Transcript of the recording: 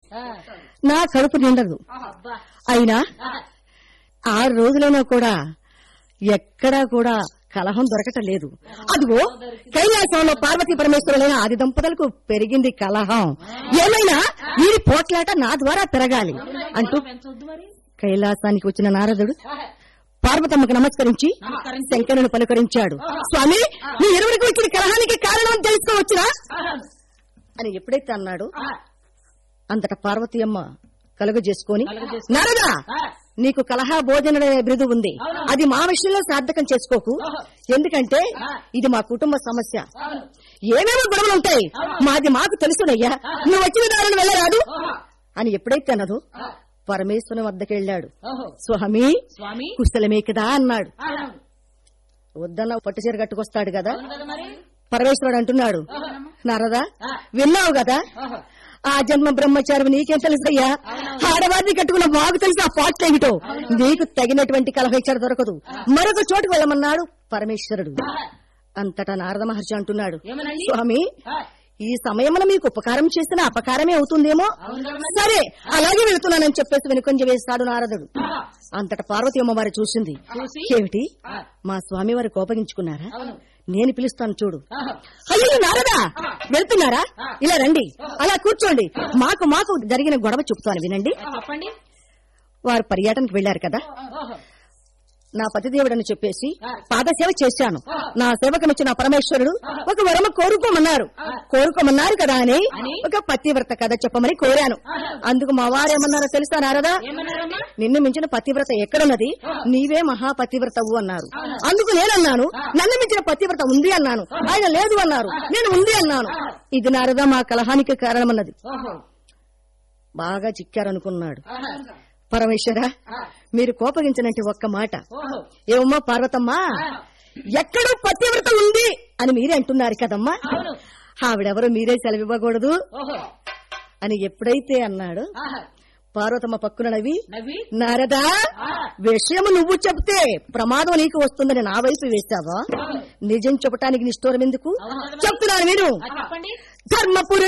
నా కడుపు నిండదు అబ్బా అయినా ఆరు రోజులైనా కూడా ఎక్కడా కూడా కలహం దొరకటం లేదు అదిగో కైలాసంలో పార్వతీ పరమేశ్వరులైన ఆది దంపతులకు పెరిగింది కలహం ఏమైనా వీరి పోట్లాట నా ద్వారా పెరగాలి అంటూ పెంచొద్దు మరి కైలాసానికి వచ్చిన నారదుడు పార్వతమ్మకు నమస్కరించి శంకరుని పలుకరించాడు స్వామి మీ ఇరువురికి వచ్చిన కలహానికి కారణం అని తెలుసుకోవచ్చురా అని ఎప్పుడైతే అన్నాడు అంతటా పార్వతి అమ్మ కలుగ చేసుకుని నారదా నీకు కలహా భోజన బిరుదు ఉంది అది మా విషయంలో సార్థకం చేసుకోకు ఎందుకంటే ఇది మా కుటుంబ సమస్య ఏమేమో గొడవలు ఉంటాయి మాది మాకు తెలుసునయ్యా నువ్వు వచ్చిన దారిని వెళ్ళరాదు అని ఎప్పుడైతే అన్నదో పరమేశ్వరం వద్దకు వెళ్ళాడు ఓహో స్వామి స్వామి కుశలమే కదా అన్నాడు అవును వద్దన్న పట్టు చీర కట్టుకొస్తాడు కదా కదా మరి పరమేశ్వరుడు అంటున్నాడు నారదా ఆ. విన్నావు కదా ఓహో ఆ జన్మ బ్రహ్మచారి నీకేం తెలుసయ్యా ఆడవారిని కట్టుకున్న బాగు తెలుసు ఆ పాటలేమిటో నీకు తగినటువంటి కలహ దొరకదు మరొక చోటుకు వెళ్ళమన్నాడు పరమేశ్వరుడు అంతటా నారద మహర్షి అంటున్నాడు ఏమనండి స్వామి ఆ, ఈ సమయమున మీకు ఉపకారం చేసిన అపకారమే అవుతుందేమో సరే అలాగే వెళుతున్నానని చెప్పేసి వెనుకొంజ వేస్తాడు నారదుడు ఆహా. అంతట పార్వతి అమ్మవారి చూసింది చూసి ఏమిటి ఆ, మా స్వామి వారు కోపగించుకున్నారా అవును నేను పిలుస్తాను చూడు ఆహా. అయ్యో నారదా వెళ్తున్నారా ఆ. ఇలా రండి అలా కూర్చోండి మాకు మాకు జరిగిన గొడవ చెప్తాను వినండి ఆ, చెప్పండి వారు పర్యటనకు వెళ్లారు కదా ఓహో నా పతిదేవుడని చెప్పేసి ఆ. పాదసేవ చేశాను ఆ. నా సేవకమిచ్చిన పరమేశ్వరుడు ఒక వరమ కోరుకోమన్నారు కోరుకోమన్నారు కదా అని అని? ఒక పతివ్రత కథ చెప్పమని కోరాను ఆహా. అందుకు మా వారేమన్నారో తెలుసా నారదా ఏమన్నారమ్మా నిన్ను మించిన పతివ్రత ఎక్కడున్నది నీవే మహాపతివ్రతవు అన్నారు అందుకు నేనన్నాను నన్ను మించిన పతివ్రత ఉంది అన్నాను ఆయన లేదు అన్నారు నేను ఉంది అన్నాను ఇది నారదా మా కలహానికి కారణమన్నది ఓహో బాగా చిక్కారనుకున్నాడు ఆహా. పరమేశ్వర ఆ, మీరు కోపగించినట్టు ఒక్క మాట ఓహో ఏమమ్మా పార్వతమ్మా ఎక్కడో పతివ్రత ఉంది అని మీరే అంటున్నారు కదమ్మా అవును ఆవిడెవరో మీరే సెలవివ్వకూడదు ఓహో అని ఎప్పుడైతే అన్నాడు ఆహా. పార్వతమ్మ పక్కున నవ్వి నవ్వి నారదా ఆ, విషయము నువ్వు చెప్తే ప్రమాదం నీకు వస్తుందని నా వైపు వేశావా నిజం చెప్పటానికి నిష్ఠూరం ఎందుకు అవును కదా మరి. చెప్తున్నాను మీరు ఆ, చెప్పండి ధర్మపురి